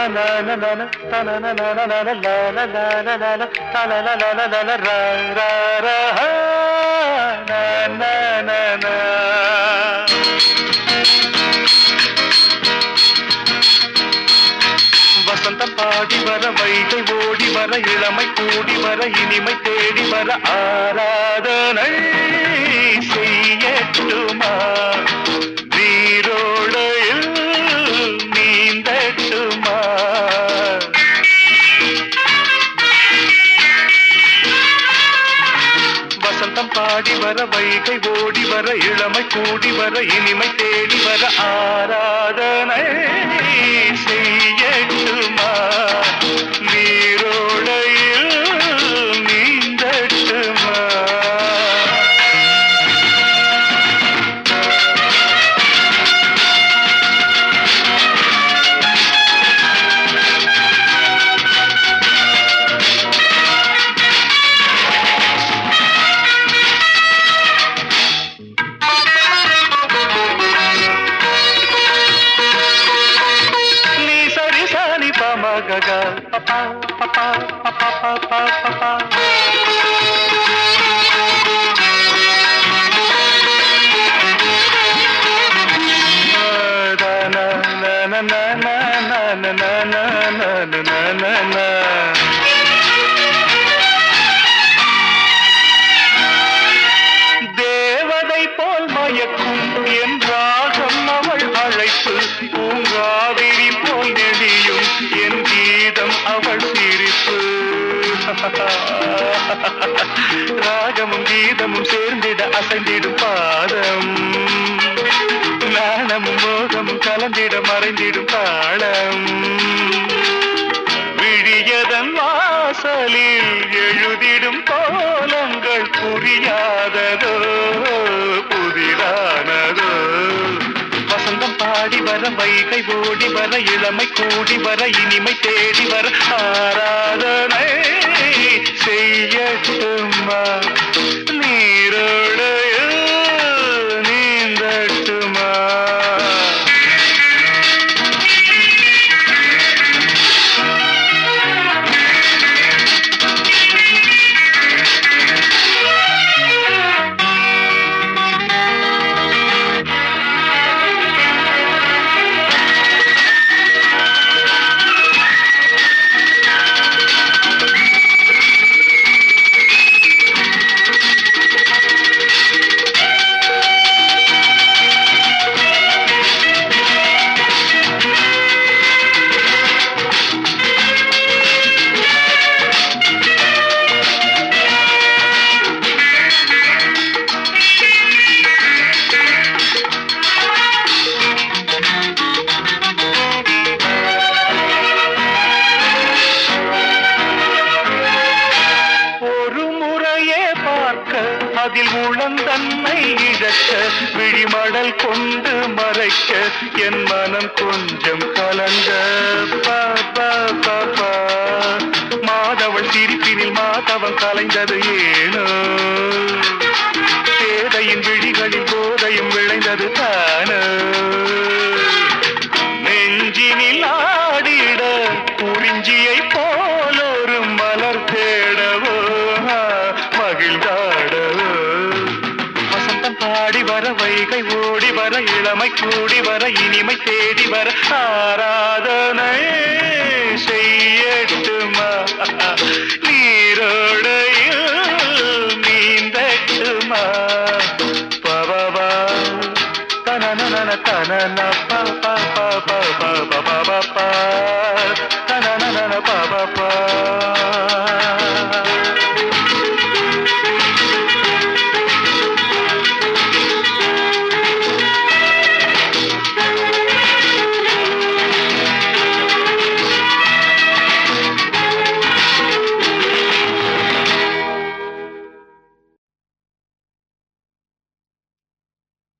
வசந்தம் பாடி வர வைகை ஓடி வர இளமை கூடி வர இனிமை தேடி வர ஆராதனை செய்யட்டுமா நீரோடையில் நீந்தட்டுமா வசந்தம் பாடி வர வைகை ஓடி வர இளமை கூடி வர இனிமை தேடி வர ஆராதனை செய்யட்டுமா நீரோடையில் நீந்தட்டுமா நீ சரி சாணி பமகக பப்பா பப்பா பப்பா பப்பா பப்பா தேவதை போல் மயக்கும் என் ராகம் அவள் அழைப்பு பூங்காவிரி போல் நெடியும் என் கீதம் அவள் சிரிப்பு ராகமும் கீதமும் சேர்ந்திட அசைந்திடும் பாதம் நாணமும் மோகமும் கலந்திட மறைந்திடும் தாளம் விழியதன் வாசலில் எழுதிடும் கோலங்கள் புரியாததோ புதிரானதோ வசந்தம் பாடி வர வைகை ஓடி வர இளமை கூடி வர இனிமை தேடி வர ஆராதனை செய்யட்டுமா நீரோடையில் நீந்தட்டுமா ஒரு முறையே பார்க்க அதில் உளந்தன்னை இழக்க விழிமடல் கொண்டு மறைக்க என் மனம் கொஞ்சம் கலங்க பா, பா, பா, பா. மாதவள் சிரிப்பினில் மாதவன் கலைந்தது ஏனோ சேதையின் விழிகளில் போதையும் விளைந்தது தானோ நெஞ்சினில் ஆடிட குறிஞ்சியை போல ஒரு மலர் தேடவோ மகிழ்ந்தாடவோ வசந்தம் பாடி வர வைகை ஓடி வர இளமை கூடி வர இனிமை தேடி வர ஆராதனை செய்யட்டுமா நீரோடையில் நீந்தட்டுமா பவா தன தன